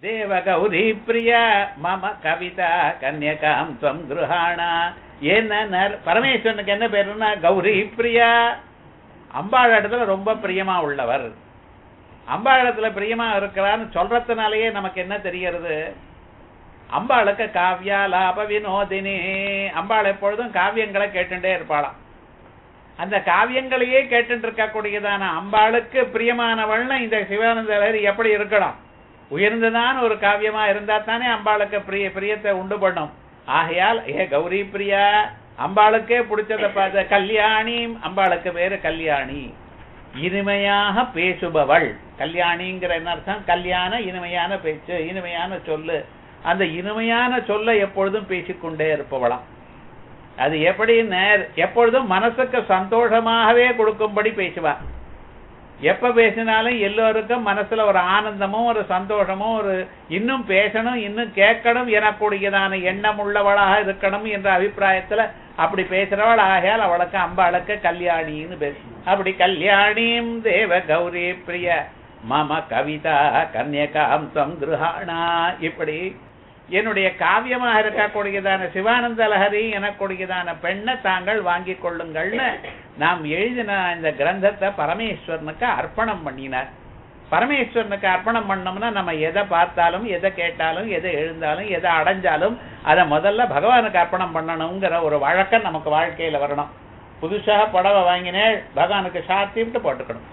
தேவ கௌரி பிரியா மம கவிதா கன்யகாம் துவம் கிருஹாணா என்ன பரமேஸ்வரனுக்கு என்ன பேருன்னா கௌரி பிரியா அம்பாள் இடத்துல ரொம்ப பிரியமா உள்ளவர் அம்பாள் இடத்துல பிரியமா இருக்கிறான்னு சொல்றதுனாலயே நமக்கு என்ன தெரியறது அம்பாளுக்கு காவ்யா லாப வினோதினி அம்பாள் எப்பொழுதும் காவியங்களை கேட்டுட்டே இருப்பாளாம் அந்த காவியங்களையே கேட்டுட்டு இருக்கக்கூடியதான அம்பாளுக்கு பிரியமானவள்னு இந்த சிவானந்தர் எப்படி இருக்கணும் உயர்ந்ததான ஒரு காவியமா இருந்தா தானே அம்பாளுக்கு பிரிய பிரியத்தை உண்டு பண்ணும் ஆகையால் ஏ கௌரி பிரியா அம்பாளுக்கே பிடிச்சத பார்த்த கல்யாணி அம்பாளுக்கு பேரு கல்யாணி இனிமையாக பேசுபவள் கல்யாணிங்கிற என்ன அர்த்தம் கல்யாண இனிமையான பேச்சு இனிமையான சொல்லு அந்த இனிமையான சொல்ல எப்பொழுதும் பேசிக்கொண்டே இருப்பவளாம் அது எப்படி நேர் எப்பொழுதும் மனசுக்கு சந்தோஷமாகவே கொடுக்கும்படி பேசுவா எப்ப பேசினாலும் எல்லோருக்கும் மனசுல ஒரு ஆனந்தமும் ஒரு சந்தோஷமும் ஒரு இன்னும் பேசணும் இன்னும் கேட்கணும் எனக்கூடியதான எண்ணம் உள்ளவளாக இருக்கணும் என்ற அபிப்பிராயத்துல அப்படி பேசுறவள் ஆகையால் அவளுக்கு அம்பாளுக்கு கல்யாணின்னு பேசு அப்படி கல்யாணியும் தேவ கௌரி பிரிய மம கவிதா கன்யகாம் தம் கிருஹாணா இப்படி என்னுடைய காவியமாக இருக்கக்கூடியதான சிவானந்த லஹரி எனக்கூடியதான பெண்ணை தாங்கள் வாங்கி கொள்ளுங்கள்னு நாம் எழுதின இந்த கிரந்தத்தை பரமேஸ்வரனுக்கு அர்ப்பணம் பண்ணினார் பரமேஸ்வரனுக்கு அர்ப்பணம் பண்ணோம்னா நம்ம எதை பார்த்தாலும் எதை கேட்டாலும் எதை எழுந்தாலும் எதை அடைஞ்சாலும் அதை முதல்ல பகவானுக்கு அர்ப்பணம் பண்ணணுங்கிற ஒரு வழக்கம் நமக்கு வாழ்க்கையில வரணும் புதுசாக புடவை வாங்கினேன் பகவானுக்கு சாத்திட்டு போட்டுக்கணும்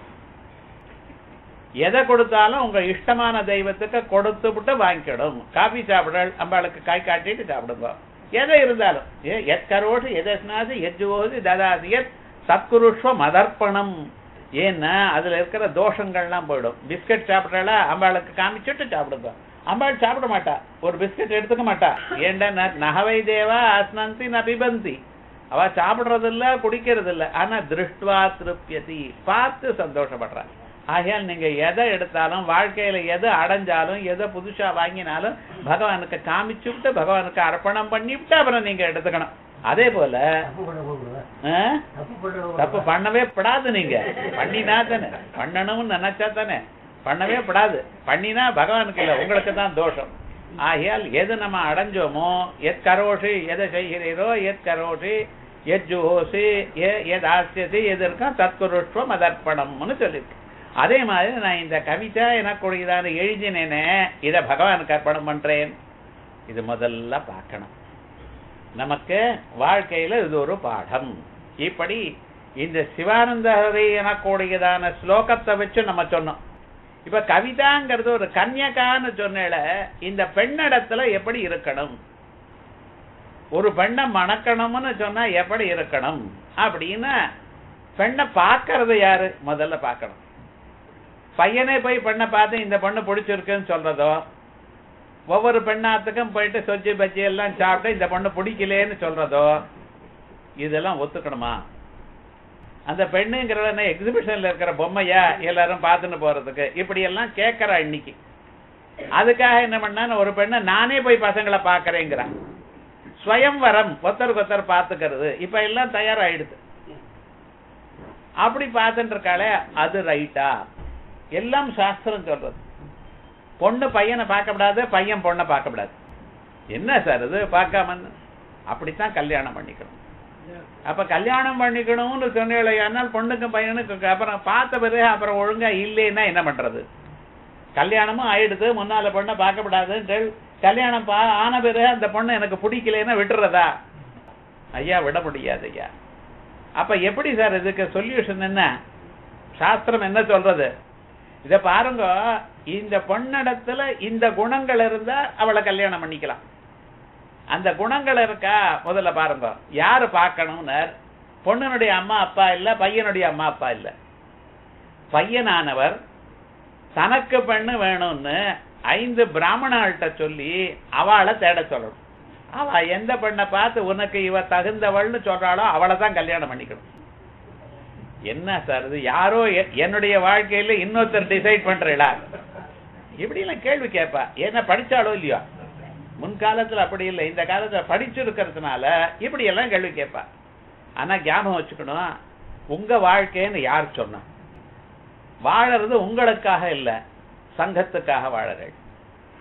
எதை கொடுத்தாலும் உங்க இஷ்டமான தெய்வத்துக்கு கொடுத்து விட்டு வாங்கிக்கணும் காபி சாப்பிடல் அம்பாளுக்கு காய் காட்டிட்டு சாப்பிடுங்க எதை இருந்தாலும் எத் கரோடு எதஸ்னாது எஜ்ஜுவோது ததாது எத் சத்குருஷ்வ மதர்ப்பணம் ஏன்னா அதுல இருக்கிற தோஷங்கள்லாம் போயிடும் பிஸ்கட் சாப்பிட்றால அம்பாளுக்கு காமிச்சுட்டு சாப்பிடுங்க அம்பாள் சாப்பிட மாட்டா ஒரு பிஸ்கட் எடுத்துக்க மாட்டா ஏண்டா நகவை தேவா அஸ்னந்தி நபிபந்தி அவ சாப்பிடுறது இல்ல குடிக்கிறது இல்ல ஆனா திருஷ்டுவா திருப்தியதி பார்த்து சந்தோஷப்படுறா ஆகையால் நீங்க எதை எடுத்தாலும் வாழ்க்கையில எது அடைஞ்சாலும் எதை புதுசா வாங்கினாலும் பகவானுக்கு காமிச்சுட்டு பகவானுக்கு அர்ப்பணம் பண்ணிவிட்டு அப்புறம் நீங்க எடுத்துக்கணும் அதே போல தப்பு பண்ணவே படாது நீங்க பண்ணினா தானே பண்ணணும்னு நினைச்சா தானே பண்ணவே படாது பண்ணினா பகவானுக்கு இல்ல உங்களுக்கு தான் தோஷம் ஆகையால் எது நம்ம அடைஞ்சோமோ எத் கரோஷி எதை செய்கிறீரோ எத் கரோஷி எத் ஜுஹோசி எத் ஆசியசி எது இருக்கோ தத்குருஷ்வம் அதர்ப்பணம்னு சொல்லியிருக்கு அதே மாதிரி நான் இந்த கவிதா எனக்குரியதான எழுதினேனே இதை பகவானுக்கு அர்ப்பணம் பண்றேன் இது முதல்ல பார்க்கணும் நமக்கு வாழ்க்கையில இது ஒரு பாடம் இப்படி இந்த சிவானந்தரை எனக்கூடியதான ஸ்லோகத்தை வச்சு நம்ம சொன்னோம் இப்ப கவிதாங்கிறது ஒரு கன்யகான்னு சொன்னேல இந்த பெண்ணிடத்துல எப்படி இருக்கணும் ஒரு பெண்ணை மணக்கணும்னு சொன்னா எப்படி இருக்கணும் அப்படின்னா பெண்ணை பார்க்கறது யாரு முதல்ல பார்க்கணும் பையனே போய் பெண்ணை பார்த்து இந்த பொண்ணு பிடிச்சிருக்குன்னு சொல்றதோ ஒவ்வொரு பெண்ணாத்துக்கும் போயிட்டு சொஜ்ஜி பஜ்ஜி எல்லாம் சாப்பிட்டு இந்த பொண்ணு பிடிக்கலேன்னு சொல்றதோ இதெல்லாம் ஒத்துக்கணுமா அந்த பெண்ணுங்கிறத எக்ஸிபிஷன்ல இருக்கிற பொம்மையா எல்லாரும் பார்த்துன்னு போறதுக்கு இப்படி எல்லாம் கேட்கறா இன்னைக்கு அதுக்காக என்ன பண்ணா ஒரு பெண்ணை நானே போய் பசங்களை பாக்குறேங்கிறான் ஸ்வயம்வரம் ஒருத்தருக்கு ஒருத்தர் பார்த்துக்கிறது இப்ப எல்லாம் தயாராயிடுது அப்படி பார்த்துட்டு இருக்காளே அது ரைட்டா எல்லாம் சாஸ்திரம் சொல்றது பொண்ணு பையனை பார்க்கப்படாது பையன் பொண்ணை பார்க்கப்படாது என்ன சார் இது பார்க்காம அப்படித்தான் கல்யாணம் பண்ணிக்கணும் அப்ப கல்யாணம் பண்ணிக்கணும்னு சொன்னால் பொண்ணுக்கும் பையனுக்கு அப்புறம் பார்த்த பிறகு அப்புறம் ஒழுங்கா இல்லைன்னா என்ன பண்றது கல்யாணமும் ஆயிடுது முன்னால பொண்ணை பார்க்கப்படாது கல்யாணம் பா ஆன பிறகு அந்த பொண்ணு எனக்கு பிடிக்கலன்னா விட்டுறதா ஐயா விட முடியாது ஐயா அப்ப எப்படி சார் இதுக்கு சொல்யூஷன் என்ன சாஸ்திரம் என்ன சொல்றது இத பாருங்க இந்த பொண்ணிடத்துல இந்த குணங்கள் இருந்தா அவளை கல்யாணம் பண்ணிக்கலாம் அந்த குணங்கள் இருக்கா முதல்ல பாருங்க யாரு பார்க்கணும்னு பொண்ணுனுடைய அம்மா அப்பா இல்ல பையனுடைய அம்மா அப்பா இல்ல பையனானவர் தனக்கு பெண்ணு வேணும்னு ஐந்து பிராமணாள்கிட்ட சொல்லி அவளை தேட சொல்லணும் அவ எந்த பெண்ணை பார்த்து உனக்கு இவ தகுந்தவள்னு சொல்றாளோ அவளை தான் கல்யாணம் பண்ணிக்கணும் என்ன சார் இது யாரோ என்னுடைய வாழ்க்கையில இன்னொருத்தர் டிசைட் பண்றீங்களா இப்படி எல்லாம் கேள்வி கேட்பா என்ன படிச்சாலோ இல்லையோ முன்காலத்துல அப்படி இல்லை இந்த காலத்துல படிச்சிருக்கிறதுனால இப்படி எல்லாம் கேள்வி கேட்பா ஆனா ஞாபகம் வச்சுக்கணும் உங்க வாழ்க்கைன்னு யார் சொன்னா வாழறது உங்களுக்காக இல்ல சங்கத்துக்காக வாழறள்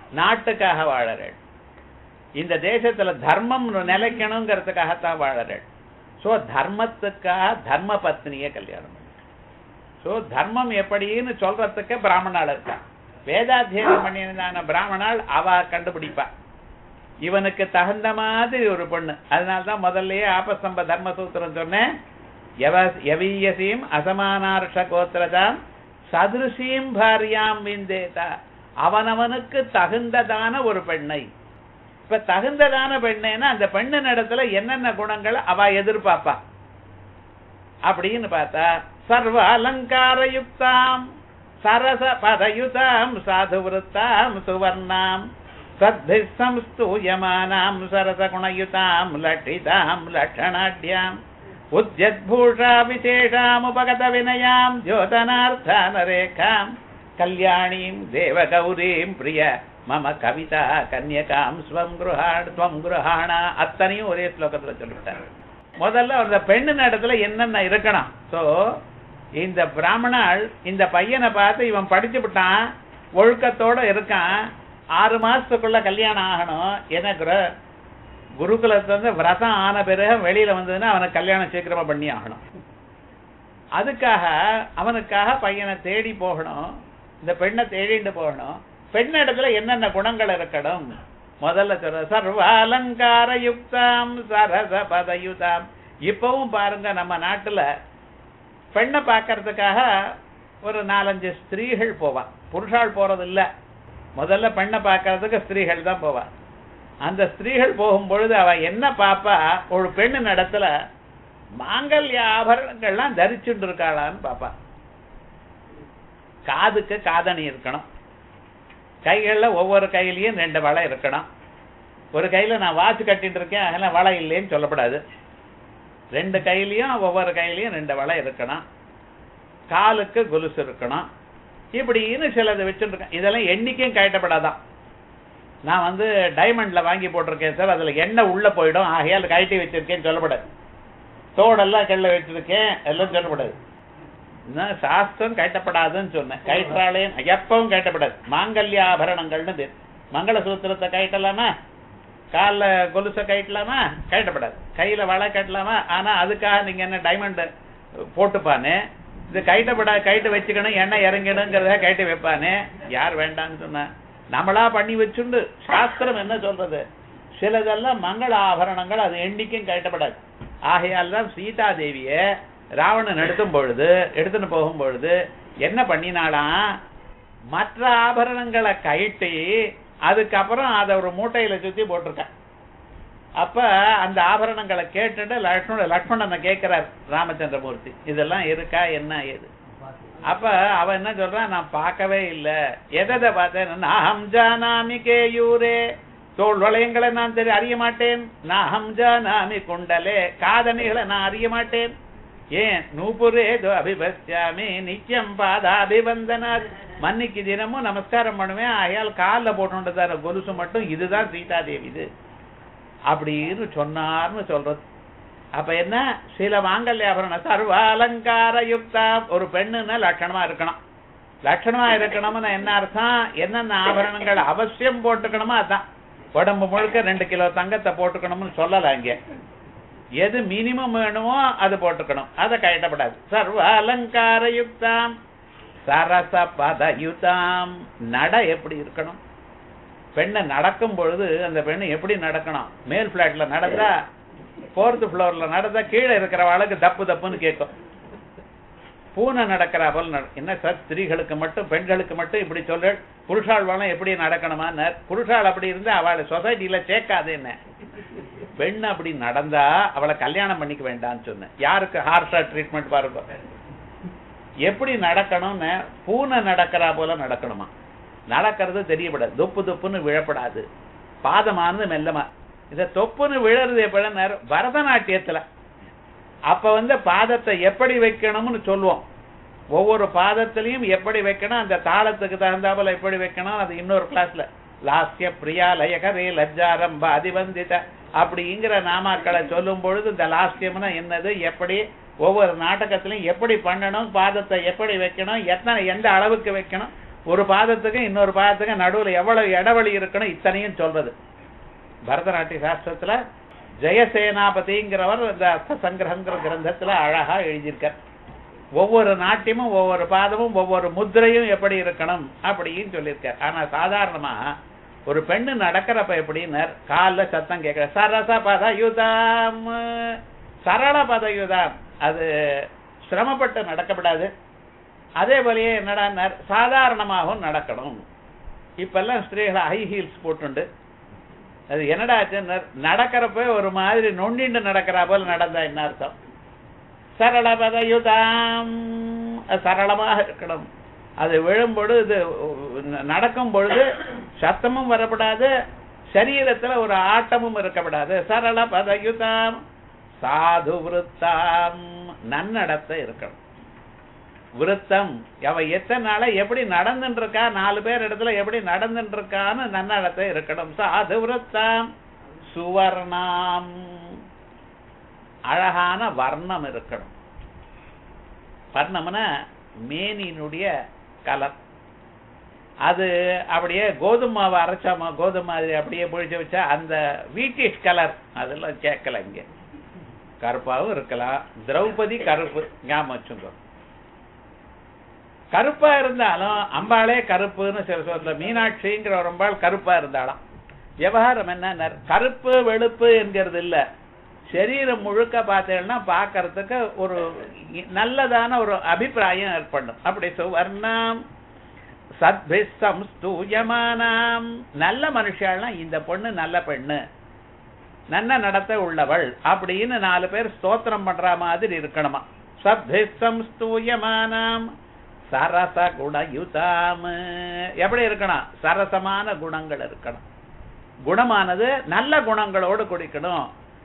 நாட்டுக்காக வாழறள் இந்த தேசத்துல தர்மம் நிலைக்கணுங்கிறதுக்காகத்தான் வாழறள் சோ தர்மத்துக்காக தர்ம பத்னிய கல்யாணம் சோ தர்மம் எப்படின்னு சொல்றதுக்கு பிராமணாள் இருக்கா வேதாத்தியனம் பண்ணியிருந்தான பிராமணாள் அவ கண்டுபிடிப்பா இவனுக்கு தகுந்த மாதிரி ஒரு பொண்ணு அதனால்தான் முதல்லயே ஆபஸ்தம்ப தர்மசூத்திரம் சொன்னேன் எவ- எவீயசீம் அசமானார்ஷ கோத்திரதாம் சதுருசீம் பாரியாம் விந்தேதா அவனவனுக்கு தகுந்ததான ஒரு பெண்ணை இப்ப தகுந்ததான பெண்ணுன்னா அந்த பெண்ணின் இடத்துல என்னென்ன குணங்கள் அவ எதிர்பார்ப்பா அப்படின்னு பார்த்தா சர்வ அலங்காரயுக்தாம் சரச பதயுதாம் சாதுவிருத்தாம் சுவர்ணாம் சத்பி சம்ஸ்தூயமானாம் சரச குணயுதாம் லட்டிதாம் லட்சணாட்யாம் உத்யத்பூஷா விசேஷாம் உபகத வினயாம் ஜோதனார்த்தான ரேகாம் கல்யாணீம் தேவகௌரீம் பிரிய மம கவிதா கன்யகாம் ஸ்வம் குருஹாண் ஸ்வம் குருஹாணா அத்தனையும் ஒரே ஸ்லோகத்துல சொல்லிட்டாரு முதல்ல அந்த பெண்ணு இடத்துல என்னென்ன இருக்கணும் சோ இந்த பிராமணாள் இந்த பையனை பார்த்து இவன் படிச்சு விட்டான் ஒழுக்கத்தோட இருக்கான் ஆறு மாசத்துக்குள்ள கல்யாணம் ஆகணும் என்ன குரு குருகுலத்துல இருந்து விரதம் ஆன பிறகு வெளியில வந்ததுன்னா அவனுக்கு கல்யாணம் சீக்கிரமா பண்ணி ஆகணும் அதுக்காக அவனுக்காக பையனை தேடி போகணும் இந்த பெண்ணை தேடிட்டு போகணும் பெண் இடத்துல என்னென்ன குணங்கள் இருக்கணும் முதல்ல சொல்ற சர்வாலங்கார யுக்தாம் சரச பதயுதாம் இப்பவும் பாருங்க நம்ம நாட்டுல பெண்ணை பார்க்கறதுக்காக ஒரு நாலஞ்சு ஸ்திரீகள் போவா புருஷாள் போறது இல்ல முதல்ல பெண்ணை பார்க்கறதுக்கு ஸ்திரீகள் தான் போவா அந்த ஸ்திரீகள் போகும் பொழுது அவ என்ன பாப்பா ஒரு பெண்ணு இடத்துல மாங்கல்ய ஆபரணங்கள்லாம் தரிச்சுட்டு இருக்காளான்னு பாப்பா காதுக்கு காதணி இருக்கணும் கைகள்ல ஒவ்வொரு கையிலயும் ரெண்டு வளை இருக்கணும் ஒரு கையில நான் வாட்ச் கட்டிட்டு இருக்கேன் அதெல்லாம் வளை இல்லைன்னு சொல்லப்படாது ரெண்டு கையிலயும் ஒவ்வொரு கையிலயும் ரெண்டு வளை இருக்கணும் காலுக்கு கொலுசு இருக்கணும் இப்படின்னு சிலது வச்சுருக்கேன் இதெல்லாம் எண்ணிக்கையும் கழட்டப்படாதான் நான் வந்து டைமண்ட்ல வாங்கி போட்டிருக்கேன் சார் அதுல எண்ணெய் உள்ள போயிடும் ஆகையால் கழட்டி வச்சிருக்கேன்னு சொல்லப்படாது தோடெல்லாம் கல்ல வச்சிருக்கேன் எல்லாம் சொல்லப்படாது இன்னும் சாஸ்திரம் கயட்டப்படாதுன்னு சொன்னேன் கயிற்றாலே எப்பவும் கயட்டப்படாது மாங்கல்ய ஆபரணங்கள்னு பேர் மங்களசூத்திரத்தை கயட்டலாமா கால்ல கொலுசை கயட்டலாமா கயட்டப்படாது கையில வளை கட்டலாமா ஆனா அதுக்காக நீங்க என்ன டைமண்ட் போட்டுப்பானே இது கைட்டப்படா கைட்டு வச்சுக்கணும் எண்ணெய் இறங்கிடுங்கிறத கைட்டு வைப்பானே யார் வேண்டாம்னு சொன்னா நம்மளா பண்ணி வச்சுண்டு சாஸ்திரம் என்ன சொல்றது சிலதெல்லாம் மங்கள ஆபரணங்கள் அது எண்ணிக்கும் கயட்டப்படாது ஆகையால் தான் சீதா தேவிய ராவணன் எடுத்தும் பொழுது எடுத்துன்னு போகும் பொழுது என்ன பண்ணினாலாம் மற்ற ஆபரணங்களை கழட்டி அதுக்கப்புறம் அதை ஒரு மூட்டையில சுத்தி போட்டிருக்கான் அப்ப அந்த ஆபரணங்களை கேட்டுட்டு லக்ஷ்மண லக்ஷ்மணனை கேட்கிறார் ராமச்சந்திரமூர்த்தி இதெல்லாம் இருக்கா என்ன ஏது அப்ப அவன் என்ன சொல்றான் நான் பார்க்கவே இல்ல எதை பார்த்தேன் நாஹம் ஜானாமி கேயூரே தோல் வளையங்களை நான் தெரி அறிய மாட்டேன் நாஹம் ஜானாமி குண்டலே காதணிகளை நான் அறிய மாட்டேன் ஏன் நூபுரே அபிபஸ்யாமி நித்தியம் பாதாபிவந்தனார் மன்னிக்கு தினமும் நமஸ்காரம் பண்ணுவேன் ஆகையால் காலில் போட்டுட்டார கொலுசு மட்டும் இதுதான் சீதாதேவி இது அப்படின்னு சொன்னார்னு சொல்றது அப்ப என்ன சில மாங்கல்யாபரண சர்வ அலங்கார யுக்தா ஒரு பெண்ணுன்னா லட்சணமா இருக்கணும் லட்சணமா இருக்கணும்னு என்ன அர்த்தம் என்னென்ன ஆபரணங்கள் அவசியம் போட்டுக்கணுமோ அதான் உடம்பு முழுக்க ரெண்டு கிலோ தங்கத்தை போட்டுக்கணும்னு சொல்லல இங்க எது மினிமம் வேணுமோ அது போட்டுக்கணும் அதை கயட்டப்படாது சர்வ அலங்கார யுக்தாம் சரச பதயுதாம் நட எப்படி இருக்கணும் பெண்ணை நடக்கும் பொழுது அந்த பெண்ணு எப்படி நடக்கணும் மேல் பிளாட்ல நடந்தா போர்த் ஃப்ளோர்ல நடந்தா கீழே இருக்கிறவளுக்கு தப்பு தப்புன்னு கேட்கும் பூனை நடக்கிறா போல் நட- என்ன சார் ஸ்திரீகளுக்கு மட்டும் பெண்களுக்கு மட்டும் இப்படி சொல்ற புருஷாள் வேணும் எப்படி நடக்கணுமா புருஷாள் அப்படி இருந்தா அவளை சொசைட்டில சேர்க்காது என்ன பெண் அப்படி நடந்தா அவளை கல்யாணம் பண்ணிக்க வேண்டாம்னு சொன்னேன் யாருக்கு ஹார்ஷா ட்ரீட்மெண்ட் பாருங்க எப்படி நடக்கணும்னு பூனை நடக்கிறா போல நடக்கணுமா நடக்கிறது தெரியப்படாது தொப்பு தொப்புன்னு விழப்படாது பாதமானது மெல்லமா இத தொப்புன்னு விழறது எப்படின்னா பரதநாட்டியத்துல அப்ப வந்து பாதத்தை எப்படி வைக்கணும்னு சொல்லுவோம் ஒவ்வொரு பாதத்திலையும் எப்படி வைக்கணும் அந்த தாளத்துக்கு தகுந்தாப்புல எப்படி வைக்கணும் அது இன்னொரு கிளாஸ்ல லாஸ்ய பிரியா லயகரே லஜ்ஜாரம்ப அதிவந்தித அப்படிங்கிற நாமாக்களை சொல்லும் பொழுது இந்த லாஸ்யம்னா என்னது எப்படி ஒவ்வொரு நாடகத்திலையும் எப்படி பண்ணணும் பாதத்தை எப்படி வைக்கணும் எத்தனை எந்த அளவுக்கு வைக்கணும் ஒரு பாதத்துக்கும் இன்னொரு பாதத்துக்கும் நடுவுல எவ்வளவு இடைவெளி இருக்கணும் இத்தனையும் சொல்றது பரதநாட்டிய சாஸ்திரத்துல ஜெயசேனாபதிங்கிறவர் இந்த அர்த்த சங்கிரகங்கிற கிரந்தத்துல அழகா எழுதியிருக்கார் ஒவ்வொரு நாட்டியமும் ஒவ்வொரு பாதமும் ஒவ்வொரு முத்திரையும் எப்படி இருக்கணும் அப்படின்னு சொல்லியிருக்கார் ஆனா சாதாரணமா ஒரு பெண்ணு நடக்கிறப்ப எப்படின்னு கால்ல சத்தம் கேட்கிற சரச பதயுதாம் சரள பதயுதாம் அது சிரமப்பட்டு நடக்கப்படாது அதே போலயே என்னடா சாதாரணமாகவும் நடக்கணும் இப்பெல்லாம் ஸ்திரீகளை ஹை ஹீல்ஸ் போட்டுண்டு அது என்னடா ஆச்சுன்னு நடக்கிறப்ப ஒரு மாதிரி நொண்டிண்டு நடக்கிறா போல நடந்தா என்ன அர்த்தம் சரள பதயுதாம் அது சரளமாக இருக்கணும் அது விழும் பொழுது நடக்கும் பொழுது சத்தமும் வரப்படாது சரீரத்துல ஒரு ஆட்டமும் இருக்கப்படாது சரள பதயுதாம் சாது விருத்தாம் நன்னடத்தை இருக்கணும் விருத்தம் அவ எத்தனை நாள எப்படி நடந்துட்டு இருக்கா நாலு பேர் இடத்துல எப்படி நடந்துட்டு இருக்கான்னு நன்னடத்தை இருக்கணும் சாது விருத்தாம் சுவர்ணாம் அழகான வர்ணம் இருக்கணும் வர்ணம்னா மேனியினுடைய கலர் அது அப்படியே கோதுமை மாவு அரைச்சா கோதுமை மாதிரி அப்படியே பொழிச்சு வச்சா அந்த வீட்டிஷ் கலர் அதெல்லாம் கேட்கல இங்க கருப்பாவும் இருக்கலாம் திரௌபதி கருப்பு ஞாபகம் வச்சுங்க கருப்பா இருந்தாலும் அம்பாளே கருப்புன்னு சில சொல்ல மீனாட்சிங்கிற ஒரு அம்பாள் கருப்பா இருந்தாலும் விவகாரம் என்ன கருப்பு வெளுப்பு என்கிறது இல்ல சரீரம் முழுக்க பார்த்தீங்கன்னா பார்க்கறதுக்கு ஒரு நல்லதான ஒரு அபிப்பிராயம் ஏற்படும் அப்படி சுவர்ணம் சத்பிஸ்தம் ஸ்தூயமானாம் நல்ல மனுஷாலாம் இந்த பொண்ணு நல்ல பெண்ணு நல்ல நடத்த உள்ளவள் அப்படின்னு நாலு பேர் ஸ்தோத்திரம் பண்ற மாதிரி இருக்கணுமா சத்பிஸ்தம் ஸ்தூயமானாம் சரச குணயுதாம் எப்படி இருக்கணும் சரசமான குணங்கள் இருக்கணும் குணமானது நல்ல குணங்களோடு குடிக்கணும்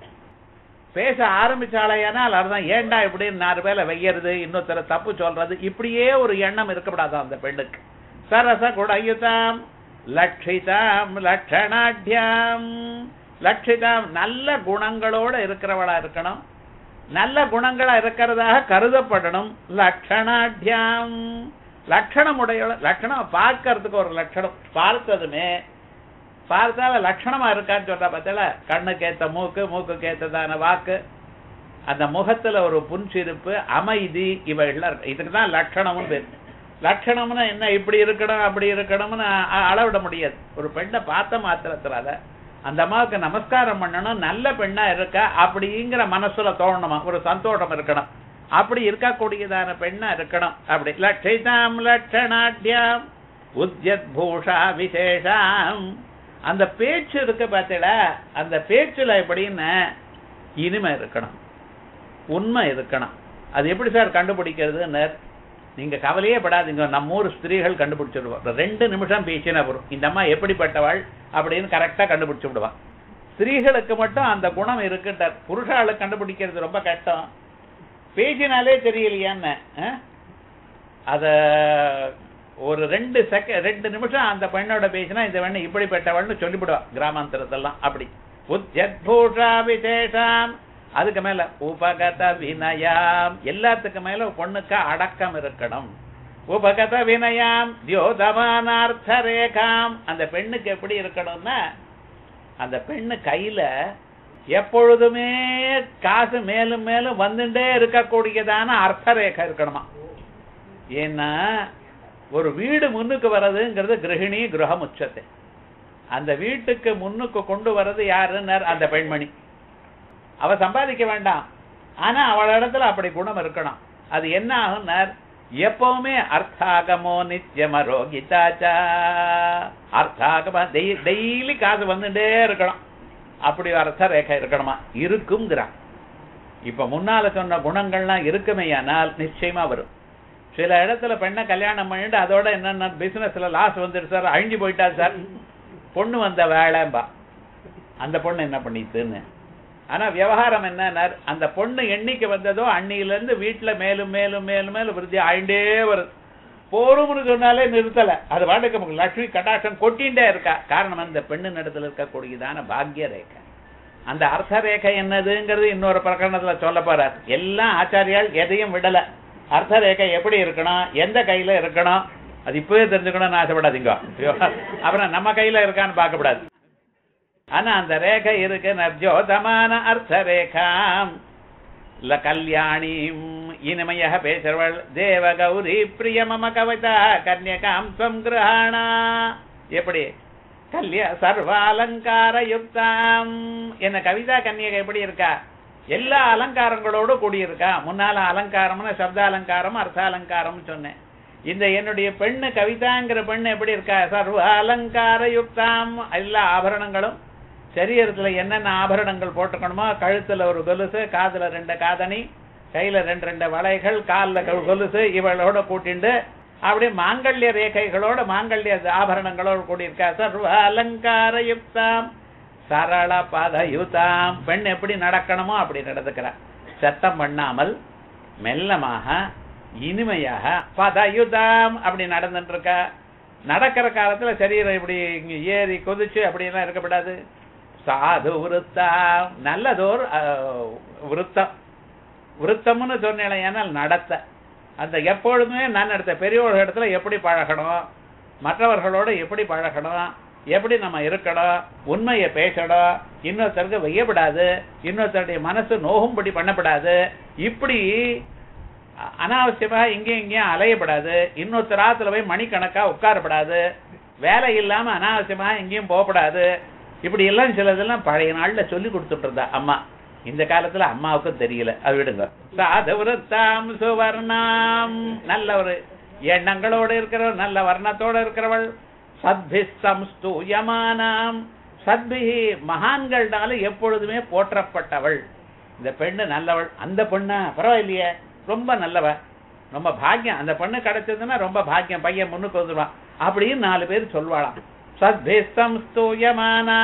பேச ஆரம்பிச்சாலேயானால் அர்த்தம் ஏண்டா இப்படின்னு நாலு பேர்ல வெய்யறது இன்னொருத்தர தப்பு சொல்றது இப்படியே ஒரு எண்ணம் இருக்கக்கூடாது அந்த பெண்ணுக்கு சரச குணயுதாம் லட்சிதாம் லட்சணாட்யாம் லட்சிதாம் நல்ல குணங்களோட இருக்கிறவளா இருக்கணும் நல்ல குணங்களா இருக்கிறதாக கருதப்படணும் லட்சணாட்யாம் லட்சணம் உடைய லட்சணம் பார்க்கறதுக்கு ஒரு லட்சணம் பார்த்ததுமே பார்த்தால லட்சணமா இருக்கான்னு சொல்றா பார்த்தல கண்ணுக்கு ஏத்த மூக்கு மூக்குக்கு ஏத்ததான வாக்கு அந்த முகத்துல ஒரு புன்சிரிப்பு அமைதி இவைகள்லாம் இருக்கு இதுக்கு தான் லட்சணம்னு பேர் லட்சணம்னா என்ன இப்படி இருக்கணும் அப்படி இருக்கணும்னு அளவிட முடியாது ஒரு பெண்ணை பார்த்த மாத்திரத்தினால அந்த அம்மாவுக்கு நமஸ்காரம் பண்ணணும் நல்ல பெண்ணா இருக்கா அப்படிங்கிற மனசுல தோணணுமா ஒரு சந்தோஷம் இருக்கணும் அப்படி இருக்கக்கூடியதான பெண்ணா இருக்கணும் அப்படி லட்சிதாம் லட்சணாட்யாம் உத்யத் பூஷா விசேஷாம் அந்த பேச்சு இருக்கு பார்த்தீங்களா அந்த பேச்சுல எப்படின்னு இனிமை இருக்கணும் உண்மை இருக்கணும் அது எப்படி சார் கண்டுபிடிக்கிறதுன்னு நீங்க கவலையே படாதீங்க நம்ம ஊர் ஸ்திரீகள் கண்டுபிடிச்சிடுவோம் ரெண்டு நிமிஷம் பேசினா வரும் இந்த அம்மா எப்படிப்பட்டவாள் அப்படின்னு கரெக்டா கண்டுபிடிச்சு விடுவான் ஸ்திரீகளுக்கு மட்டும் அந்த குணம் இருக்குன்றார் புருஷாளுக்கு கண்டுபிடிக்கிறது ரொம்ப கஷ்டம் பேசினாலே தெரியலையான்னு அத ஒரு ரெண்டு செக ரெண்டு நிமிஷம் அந்த பெண்ணோட பேசினா இந்த பெண்ணு இப்படிப்பட்டவள்னு சொல்லிவிடுவா கிராமாந்தரத்தெல்லாம் அப்படி உத்யத்பூஷா விசேஷாம் அதுக்கு மேல உபகத வினயாம் எல்லாத்துக்கு மேல பொண்ணுக்கு அடக்கம் இருக்கணும் உபகத வினயாம் தியோதமானார்த்த ரேகாம் அந்த பெண்ணுக்கு எப்படி இருக்கணும்னா அந்த பெண்ணு கையில எப்பொழுதுமே காசு மேலும் மேலும் வந்துட்டே இருக்கக்கூடியதான அர்த்த ரேகை இருக்கணுமா ஏன்னா ஒரு வீடு முன்னுக்கு வர்றதுங்கிறது கிரகிணி கிரகம் உச்சத்தை அந்த வீட்டுக்கு முன்னுக்கு கொண்டு வர்றது யாருன்னு அந்த பெண்மணி அவ சம்பாதிக்க வேண்டாம் ஆனா அவள் இடத்துல அப்படி குணம் இருக்கணும் அது என்ன ஆகும்னார் எப்பவுமே அர்த்தாகமோ நித்தியமரோ கீதாச்சா அர்த்தாகமா டெய்லி காசு வந்துட்டே இருக்கணும் அப்படி அர்த்த ரேகை இருக்கணுமா இருக்குங்கிறான் இப்ப முன்னால சொன்ன குணங்கள்லாம் இருக்குமேயானால் நிச்சயமா வரும் சில இடத்துல பெண்ணை கல்யாணம் பண்ணிட்டு அதோட என்னென்ன பிசினஸ்ல லாஸ் வந்துட்டு சார் அழிஞ்சு போயிட்டா சார் பொண்ணு வந்த வேலைம்பா அந்த பொண்ணு என்ன பண்ணிட்டுன்னு ஆனா விவகாரம் என்ன அந்த பொண்ணு எண்ணிக்கை வந்ததோ அன்னியில இருந்து வீட்டுல மேலும் மேலும் மேலும் மேலும் விருத்தி ஆயிண்டே வருது போரும்னு சொன்னாலே நிறுத்தல அது பாட்டுக்கு நமக்கு லட்சுமி கட்டாட்சம் கொட்டிண்டே இருக்கா காரணம் அந்த பெண்ணு இடத்துல இருக்கக்கூடியதான பாக்ய ரேகை அந்த அர்த்த ரேகை என்னதுங்கிறது இன்னொரு பிரகரணத்துல சொல்ல போறார் எல்லாம் ஆச்சாரியால் எதையும் விடல அர்த்த ரேகை எப்படி இருக்கணும் எந்த கையில இருக்கணும் அது இப்பவே தெரிஞ்சுக்கணும்னு ஆசைப்படாதீங்க ஐயோ, அப்புறம் நம்ம கையில இருக்கான்னு பார்க்கப்படாது ஆனா அந்த ரேகை இருக்கு நர்ஜோதமான அர்த்த ரேகாம் ல கல்யாணிம் இனிமையாக பேசுறவள் தேவ கௌரி பிரிய மம கவிதா கன்யகாம் ஸ்வம் கிரகாணா எப்படி கல்யா சர்வாலங்கார யுக்தாம் என்ன கவிதா கன்யகை எப்படி இருக்கா எல்லா அலங்காரங்களோடு கூடியிருக்கா முன்னால அலங்காரம்னு சப்த அலங்காரம் அர்த்த அலங்காரம் சொன்னேன் இந்த என்னுடைய பெண்ணு கவிதாங்கிற பெண்ணு எப்படி இருக்கா சர்வ அலங்கார யுக்தாம் எல்லா ஆபரணங்களும் சரீரத்துல என்னென்ன ஆபரணங்கள் போட்டுக்கணுமோ கழுத்துல ஒரு கொலுசு காதுல ரெண்டு காதணி கையில ரெண்டு ரெண்டு வளைகள் கால்ல கொ- கொலுசு இவளோட கூட்டிண்டு அப்படி மாங்கல்ய ரேகைகளோட மாங்கல்ய ஆபரணங்களோட கூடியிருக்கா சர்வ அலங்கார யுக்தாம் சரள பதயுதாம் பெண் எப்படி நடக்கணுமோ அப்படி நடந்துக்கிறார் சத்தம் பண்ணாமல் மெல்லமாக இனிமையாக பதயுதாம் அப்படி நடந்துட்டு இருக்கா நடக்கிற காலத்துல சரீரம் இப்படி இங்க ஏறி கொதிச்சு அப்படியெல்லாம் இருக்கப்படாது சாது விருத்தம் நல்லதோர் அஹ், விருத்தம் விருத்தம்னு சொன்னேன் ஏனால் நடத்த அந்த எப்பொழுதுமே நான் நடத்த பெரியவர்கள் இடத்துல எப்படி பழகணும் மற்றவர்களோட எப்படி பழகணும் எப்படி நம்ம இருக்கணும் உண்மையை பேசணும் இன்னொருத்தருக்கு வையப்படாது இன்னொருத்தருடைய மனசு நோகும்படி பண்ணப்படாது இப்படி அ- அனாவசியமா இங்கேயும் இங்கேயும் அலையப்படாது இன்னொருத்தர் ஆத்துல போய் மணிக்கணக்கா உட்காரப்படாது வேலை இல்லாம அனாவசியமா எங்கேயும் போகப்படாது இப்படி எல்லாம் சிலதெல்லாம் பழைய நாள்ல சொல்லி கொடுத்துட்டு இருந்தா அம்மா இந்த காலத்துல அம்மாவுக்கும் தெரியல அது விடுங்க சாதவிரத்தாம் சுவர்ணாம் நல்ல ஒரு எண்ணங்களோட இருக்கிறவள் நல்ல வர்ணத்தோட இருக்கிறவள் சத்பிஸ்தம் ஸ்தூயமானாம் சத்பிஹி மகான்கள்னால எப்பொழுதுமே போற்றப்பட்டவள் இந்த பெண்ணு நல்லவள் அந்த பொண்ணா பரவாயில்லையே ரொம்ப நல்லவ ரொம்ப பாக்கியம் அந்த பொண்ணு கிடைச்சதுன்னா ரொம்ப பாக்கியம் பையன் முன்னுக்கு வந்துருவான் அப்படின்னு நாலு பேர் சொல்வாளாம் சத்பிஸ்தம் ஸ்தூயமானா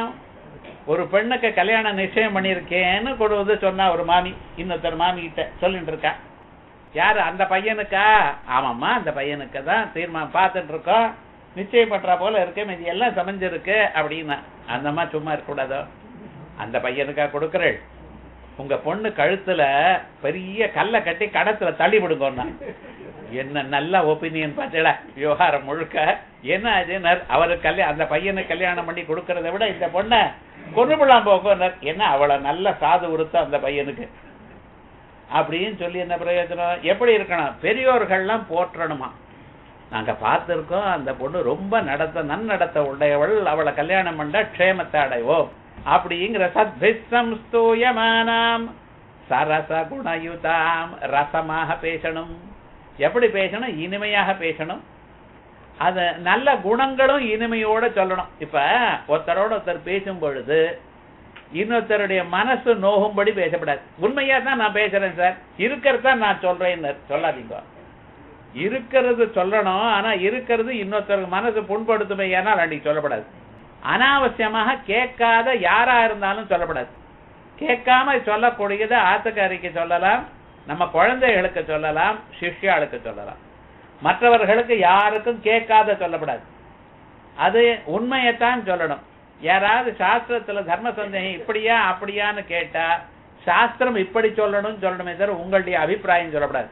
ஒரு பெண்ணுக்கு கல்யாணம் நிச்சயம் பண்ணியிருக்கேன்னு கொண்டு வந்து சொன்னா ஒரு மாமி இன்னொருத்தர் மாமி கிட்ட சொல்லிட்டு இருக்கா யாரு அந்த பையனுக்கா ஆமாம்மா அந்த பையனுக்கு தான் தீர்மானம் பார்த்துட்டு இருக்கோம் நிச்சயம் பண்றா போல இருக்கு மீதி எல்லாம் சமைஞ்சிருக்கு அப்படின்னா அந்த அம்மா சும்மா இருக்கக்கூடாதோ அந்த பையனுக்கா கொடுக்குறேள் உங்க பொண்ணு கழுத்துல பெரிய கல்லை கட்டி கடத்துல தள்ளி விடுங்கன்னா என்ன நல்ல ஒப்பீனியன் பார்த்தீங்களா விவகாரம் முழுக்க என்ன ஆச்சுன்னார் அவருக்கு கல்யாணம் அந்த பையனுக்கு கல்யாணம் பண்ணி கொடுக்கறத விட இந்த பொண்ணை கொண்டுபுலாம் போக்குனர் என்ன அவ்வளவு நல்ல சாது உறுத்தம் அந்த பையனுக்கு அப்படின்னு சொல்லி என்ன பிரயோஜனம் எப்படி இருக்கணும் பெரியோர்கள்லாம் போற்றணுமா நாங்க பார்த்திருக்கோம் அந்த பொண்ணு ரொம்ப நடத்த நன்னடத்த உடையவள் அவளை கல்யாணம் பண்ண க்ஷேமத்தை அடைவோம் அப்படிங்கிற சத்பிஸ்தம் ஸ்தூயமானாம் சரச குணயுதாம் ரசமாக பேசணும் எப்படி பேசணும் இனிமையாக பேசணும் அது நல்ல குணங்களும் இனிமையோட சொல்லணும் இப்ப ஒருத்தரோட ஒருத்தர் பேசும் பொழுது இன்னொருத்தருடைய மனசு நோகும்படி பேசப்படாது உண்மையா தான் நான் பேசுறேன் சார் இருக்கிறதா நான் சொல்றேன்னு சொல்லாதீங்க இருக்கிறது சொல்லணும் ஆனா இருக்கிறது இன்னொருத்தருக்கு மனசு புண்படுத்துமே ஏன்னா அன்னைக்கு சொல்லப்படாது அனாவசியமாக கேட்காத யாரா இருந்தாலும் சொல்லப்படாது கேட்காம சொல்லக்கூடியதை ஆத்துக்காரிக்கு சொல்லலாம் நம்ம குழந்தைகளுக்கு சொல்லலாம் சிஷ்யாளுக்கு சொல்லலாம் மற்றவர்களுக்கு யாருக்கும் கேட்காத சொல்லப்படாது அது உண்மையைத்தான் சொல்லணும் யாராவது சாஸ்திரத்துல தர்ம சந்தேகம் இப்படியா அப்படியான்னு கேட்டா சாஸ்திரம் இப்படி சொல்லணும்னு சொல்லணுமே தவிர உங்களுடைய அபிப்பிராயம் சொல்லப்படாது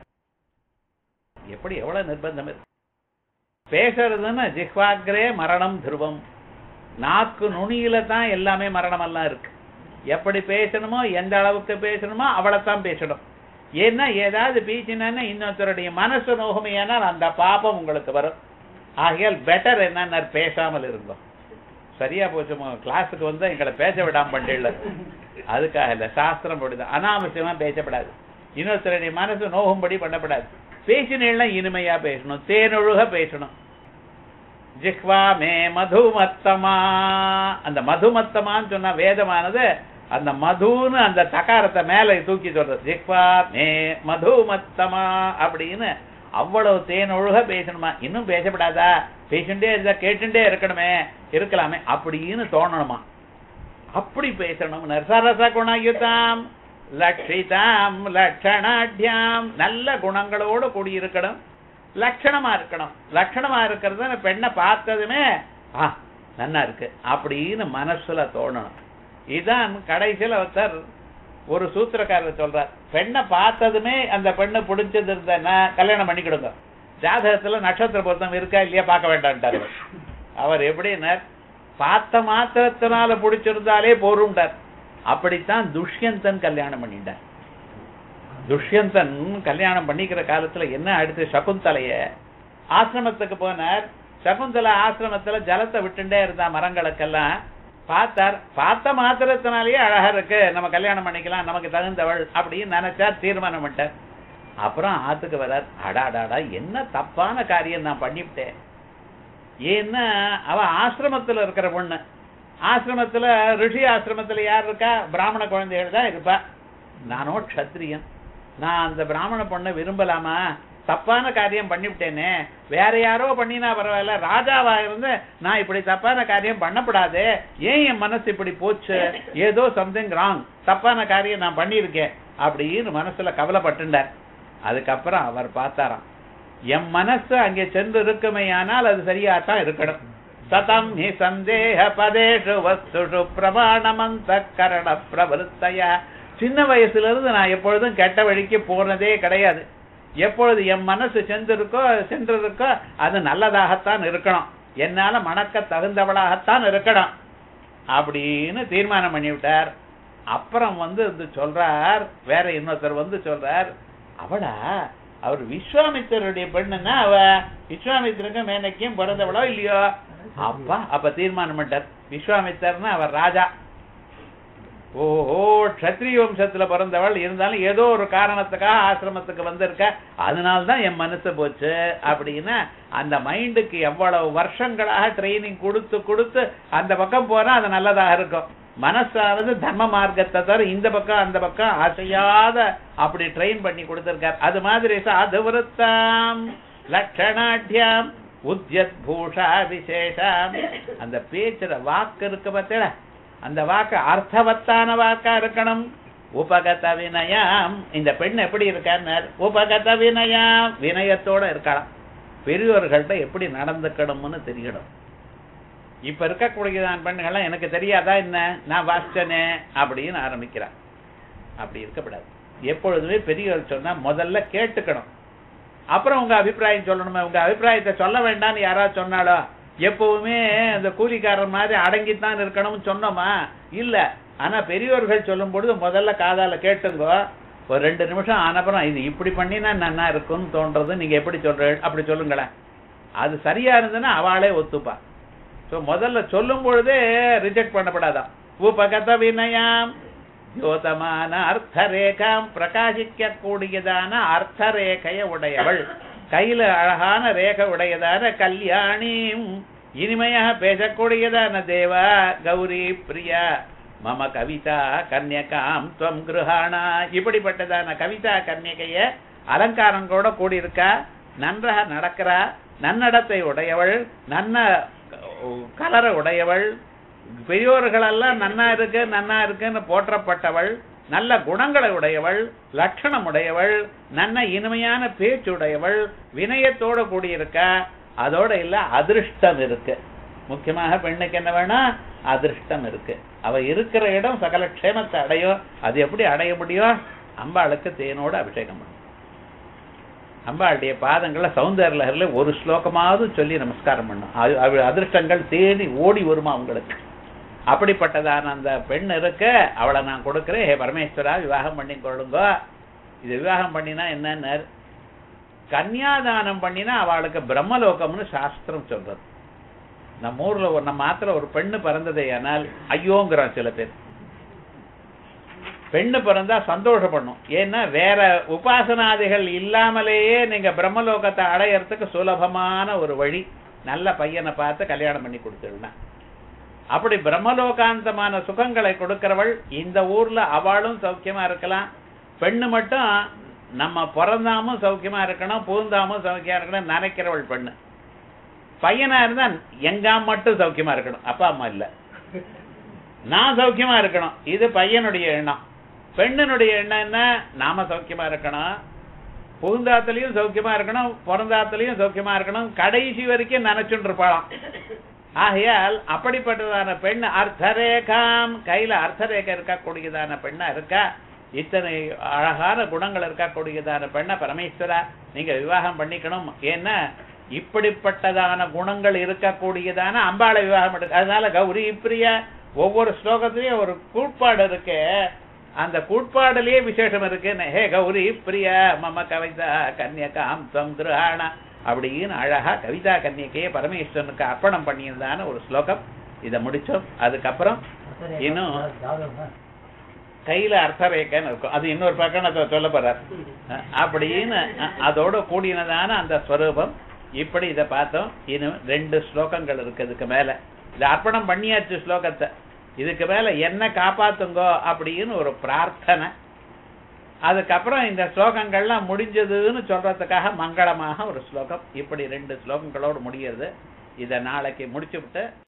எப்படி எவ்வளவு நிர்பந்தம் இருக்கு பேசுறதுன்னு ஜிஹ்வாக்ரே மரணம் துருவம் நாக்கு நுனியில தான் எல்லாமே மரணம் எல்லாம் இருக்கு எப்படி பேசணுமோ எந்த அளவுக்கு பேசணுமோ அவளைத்தான் பேசணும் ஏன்னா ஏதாவது பேசினா இன்னொருத்தருடைய மனசு நோகுமையானால் அந்த பாபம் உங்களுக்கு வரும் ஆகையால் பெட்டர் என்னன்னா பேசாமல் இருந்தோம் சரியா போச்சு கிளாஸுக்கு வந்து எங்களை பேச விடாம பண்ணிடல அதுக்காக இல்ல சாஸ்திரம் அப்படிதான் அனாவசியமா பேசப்படாது இன்னொருத்தருடைய மனசு நோகும்படி பண்ணப்படாது பேசினேன்னா இனிமையா பேசணும் தேனொழுக பேசணும் ஜிஹ்வா மே மதுமத்தமா அந்த மதுமத்தமான்னு சொன்னா வேதமானது அந்த மதுன்னு அந்த தகாரத்தை மேல தூக்கி சொல்றது ஜிஹ்வா மே மதுமத்தமா அப்படின்னு அவ்வளவு தேனொழுக பேசணுமா இன்னும் பேசப்படாதா பேசிட்டே இருந்தா கேட்டுட்டே இருக்கணுமே இருக்கலாமே அப்படின்னு தோணணுமா அப்படி பேசணும் நரசரச குணயுதாம் லட்சிதாம் லட்சணாட்யாம் நல்ல குணங்களோடு கூடியிருக்கணும் லட்சணமா இருக்கணும் லட்சணமா இருக்கிறது பெண்ணை பார்த்ததுமே ஆ நன்னா இருக்கு அப்படின்னு மனசுல தோணணும் இதான் கடைசியில ஒருத்தர் ஒரு சூத்திரக்காரர் சொல்றார் பெண்ணை பார்த்ததுமே அந்த பெண்ணு பிடிச்சது இருந்தேன்னா கல்யாணம் பண்ணிக்கிடுங்க ஜாதகத்துல நட்சத்திர பொருத்தம் இருக்கா இல்லையா பார்க்க வேண்டாம்ட்டார் அவர். அவர் எப்படின்னா பார்த்த மாத்திரத்தினால பிடிச்சிருந்தாலே போரும்டார் அப்படித்தான் துஷ்யந்தன் கல்யாணம் பண்ணிட்டார் துஷ்யந்தன் கல்யாணம் பண்ணிக்கிற காலத்துல என்ன அடுத்து சகுந்தலைய ஆசிரமத்துக்கு போனார் சகுந்தலா ஆசிரமத்துல ஜலத்தை விட்டுண்டே இருந்தா மரங்களுக்கெல்லாம் பார்த்தார் பார்த்த மாத்திரத்தினாலேயே அழகா இருக்கு நம்ம கல்யாணம் பண்ணிக்கலாம் நமக்கு தகுந்தவள் அப்படின்னு நினைச்சா தீர்மானம் பண்ணிட்டார் அப்புறம் ஆத்துக்கு வரார் அடாடாடா என்ன தப்பான காரியம் நான் பண்ணிவிட்டேன் ஏன்னா அவ ஆசிரமத்துல இருக்கிற பொண்ணு ஆசிரமத்துல ரிஷி ஆசிரமத்துல யார் இருக்கா பிராமண குழந்தைகள் தான் இருப்பா நானோ க்ஷத்ரியன் நான் அந்த பிராமண பொண்ணை விரும்பலாமா தப்பான காரியம் பண்ணிவிட்டேனே வேற யாரோ பண்ணினா பரவாயில்ல ராஜாவா இருந்து நான் இப்படி தப்பான காரியம் பண்ணப்படாது ஏன் என் மனசு இப்படி போச்சு ஏதோ சம்திங் ராங் தப்பான காரியம் நான் பண்ணியிருக்கேன் அப்படின்னு மனசுல கவலைப்பட்டுண்டார் அதுக்கப்புறம் அவர் பார்த்தாராம் என் மனசு அங்கே சென்று இருக்குமேயானால் அது சரியாத்தான் இருக்கணும் சதம் ஹி சந்தேக பதேஷு வஸ்துஷு பிரமாணமந்த கரண பிரவருத்தையா சின்ன வயசுல இருந்து நான் எப்பொழுதும் கெட்ட வழிக்கு போனதே கிடையாது எப்பொழுது என் மனசு சென்றிருக்கோ சென்றிருக்கோ அது நல்லதாகத்தான் இருக்கணும் என்னால மணக்க தகுந்தவளாகத்தான் இருக்கணும் அப்படின்னு தீர்மானம் பண்ணிவிட்டார் அப்புறம் வந்து வந்து சொல்றார் வேற இன்னொருத்தர் வந்து சொல்றார் அவளா அவர் விஸ்வாமித்தருடைய பெண்ணுன்னா அவ விஸ்வாமித்தருக்கு மேனக்கும் பிறந்தவளோ இல்லையோ அப்பா அப்ப தீர்மானம் பண்ணிட்டார் விஸ்வாமித்தர்னா அவர் ராஜா ஓஹோ க்ஷத்ரிய வம்சத்துல பிறந்தவள் இருந்தாலும் ஏதோ ஒரு காரணத்துக்காக ஆசிரமத்துக்கு வந்திருக்க அதனால்தான் என் மனசு போச்சு அப்படின்னா அந்த மைண்டுக்கு எவ்வளவு வருஷங்களாக ட்ரைனிங் கொடுத்து கொடுத்து அந்த பக்கம் போனா அது நல்லதாக இருக்கும் மனசானது தர்ம மார்க்கத்தை தவிர இந்த பக்கம் அந்த பக்கம் அசையாத அப்படி ட்ரெயின் பண்ணி கொடுத்திருக்கார் அது மாதிரி சாதுவிருத்தாம் லட்சணாட்சியம் உத்யத் பூஷா விசேஷம் அந்த பேச்சுற வாக்கு இருக்கு பார்த்தீங்களா அந்த வாக்கு அர்த்தவத்தான வாக்கா இருக்கணும் உபகத வினயம் இந்த பெண் எப்படி இருக்கார் உபகத வினயம் வினயத்தோட இருக்கலாம் பெரியவர்கள்ட்ட எப்படி நடந்துக்கணும்னு தெரியணும் இப்ப இருக்கக்கூடியதான் பெண்கள்லாம் எனக்கு தெரியாதா என்ன நான் வாசிச்சனே அப்படின்னு ஆரம்பிக்கிறான் அப்படி இருக்கக்கூடாது எப்பொழுதுமே பெரியவர் சொன்னா முதல்ல கேட்டுக்கணும் அப்புறம் உங்க அபிப்பிராயம் சொல்லணுமே உங்க அபிப்பிராயத்தை சொல்ல வேண்டாம்னு யாராவது சொன்னாலோ எப்பவுமே அந்த கூலிக்காரர் மாதிரி அடங்கித்தான் இருக்கணும்னு சொன்னோமா இல்ல ஆனா பெரியவர்கள் சொல்லும் பொழுது முதல்ல காதால கேட்டுங்க ஒரு ரெண்டு நிமிஷம் ஆனப்புறம் இது இப்படி பண்ணினா நன்னா இருக்கும்னு தோன்றது நீங்க எப்படி சொல்ற அப்படி சொல்லுங்களேன் அது சரியா இருந்ததுன்னா அவளே ஒத்துப்பா சோ முதல்ல சொல்லும் பொழுதே ரிஜெக்ட் பண்ணப்படாதான் உபகத வினயம் யோதமான அர்த்தரேகாம் பிரகாசிக்க கூடியதான அர்த்தரேகைய உடையவள் கையில அழகான ரேகை உடையதான கல்யாணி இனிமையாக பேசக்கூடியதான தேவா கௌரி பிரியா மம கவிதா கன்யகாம் துவம் கிருஹாணா இப்படிப்பட்டதான கவிதா கன்யகைய அலங்காரம் கூட கூடியிருக்கா நன்றாக நடக்கிறா நன்னடத்தை உடையவள் நன்ன கலர உடையவள் பெரியோர்களெல்லாம் நன்னா இருக்கு நன்னா இருக்குன்னு போற்றப்பட்டவள் நல்ல குணங்களை உடையவள் லட்சணம் உடையவள் நல்ல இனிமையான பேச்சுடையவள் வினயத்தோட கூடியிருக்கா அதோட இல்ல அதிருஷ்டம் இருக்கு முக்கியமாக பெண்ணுக்கு என்ன வேணா அதிருஷ்டம் இருக்கு அவ இருக்கிற இடம் சகல க்ஷேமத்தை அடையும் அது எப்படி அடைய முடியும் அம்பாளுக்கு தேனோட அபிஷேகம் பண்ணும் அம்பாளுடைய பாதங்களை சௌந்தர்ய லஹரில ஒரு ஸ்லோகமாவது சொல்லி நமஸ்காரம் பண்ணும் அது- அது அதிர்ஷ்டங்கள் தேடி ஓடி வருமா உங்களுக்கு அப்படிப்பட்டதான அந்த பெண் இருக்க அவளை நான் கொடுக்கிறேன் ஹே பரமேஸ்வரா விவாகம் பண்ணி கொள்ளுங்க இது விவாகம் பண்ணினா என்னன்னு கன்னியாதானம் பண்ணினா அவளுக்கு பிரம்மலோகம்னு சாஸ்திரம் சொல்றது நம்ம ஊர்ல ஒரு நம்ம மாத்திர ஒரு பெண்ணு பிறந்ததே ஆனால் ஐயோங்கிறான் சில பேர் பெண்ணு பிறந்தா சந்தோஷப்படணும் ஏன்னா வேற உபாசனாதிகள் இல்லாமலேயே நீங்க பிரம்மலோகத்தை அடையறதுக்கு சுலபமான ஒரு வழி நல்ல பையனை பார்த்து கல்யாணம் பண்ணி கொடுத்துடலாம் அப்படி பிரம்மலோகாந்தமான சுகங்களை கொடுக்கிறவள் இந்த ஊர்ல அவளும் சௌக்கியமா இருக்கலாம் பெண்ணு மட்டும் நம்ம பிறந்தாமும் சௌக்கியமா இருக்கணும் பூந்தாமும் சௌக்கியமா இருக்கணும் நினைக்கிறவள் பெண்ணு பையனா இருந்தா எங்காம் மட்டும் சௌக்கியமா இருக்கணும் அப்பா அம்மா இல்ல நான் சௌக்கியமா இருக்கணும் இது பையனுடைய எண்ணம் பெண்ணினுடைய எண்ணம் என்ன நாம சௌக்கியமா இருக்கணும் புகுந்தாத்துலயும் சௌக்கியமா இருக்கணும் பிறந்தாத்துலயும் சௌக்கியமா இருக்கணும் கடைசி வரைக்கும் நினைச்சுட்டு இருப்பாளாம் ஆகையால் அப்படிப்பட்டதான பெண் அர்த்தரேகாம் கையில அர்த்தரேகை இருக்கக்கூடியதான பெண்ணா இருக்கா இத்தனை அழகான குணங்கள் இருக்கக்கூடியதான பெண்ணை பரமேஸ்வரா நீங்க விவாகம் பண்ணிக்கணும் ஏன்னா இப்படிப்பட்டதான குணங்கள் இருக்கக்கூடியதான அம்பாளை விவாகம் எடுக்க அதனால கௌரி பிரியா ஒவ்வொரு ஸ்லோகத்திலயும் ஒரு கூட்பாடு இருக்கு அந்த கூட்பாடுலயே விசேஷம் இருக்கு ஹே கௌரி பிரியா மம கவிதா கன்யகாம் துவம் கிருஹாணா அப்படின்னு அழகா கவிதா கன்னியக்கையே பரமேஸ்வரனுக்கு அர்ப்பணம் பண்ணியிருந்தான ஒரு ஸ்லோகம் இதை முடிச்சோம் அதுக்கப்புறம் இன்னும் கையில அர்த்தரேகைன்னு இருக்கும் அது இன்னொரு பக்கம் சொல்ல போறார் அஹ் அப்படின்னு அஹ் அதோட கூடினதான அந்த ஸ்வரூபம் இப்படி இதை பார்த்தோம் இன்னும் ரெண்டு ஸ்லோகங்கள் இருக்கு இதுக்கு மேல இது அர்ப்பணம் பண்ணியாச்சு ஸ்லோகத்தை இதுக்கு மேல என்ன காப்பாத்துங்கோ அப்படின்னு ஒரு பிரார்த்தனை அதுக்கப்புறம் இந்த ஸ்லோகங்கள்லாம் முடிஞ்சதுன்னு சொல்றதுக்காக மங்களமாக ஒரு ஸ்லோகம் இப்படி ரெண்டு ஸ்லோகங்களோடு முடிகிறது இதை நாளைக்கு முடிச்சு விட்டு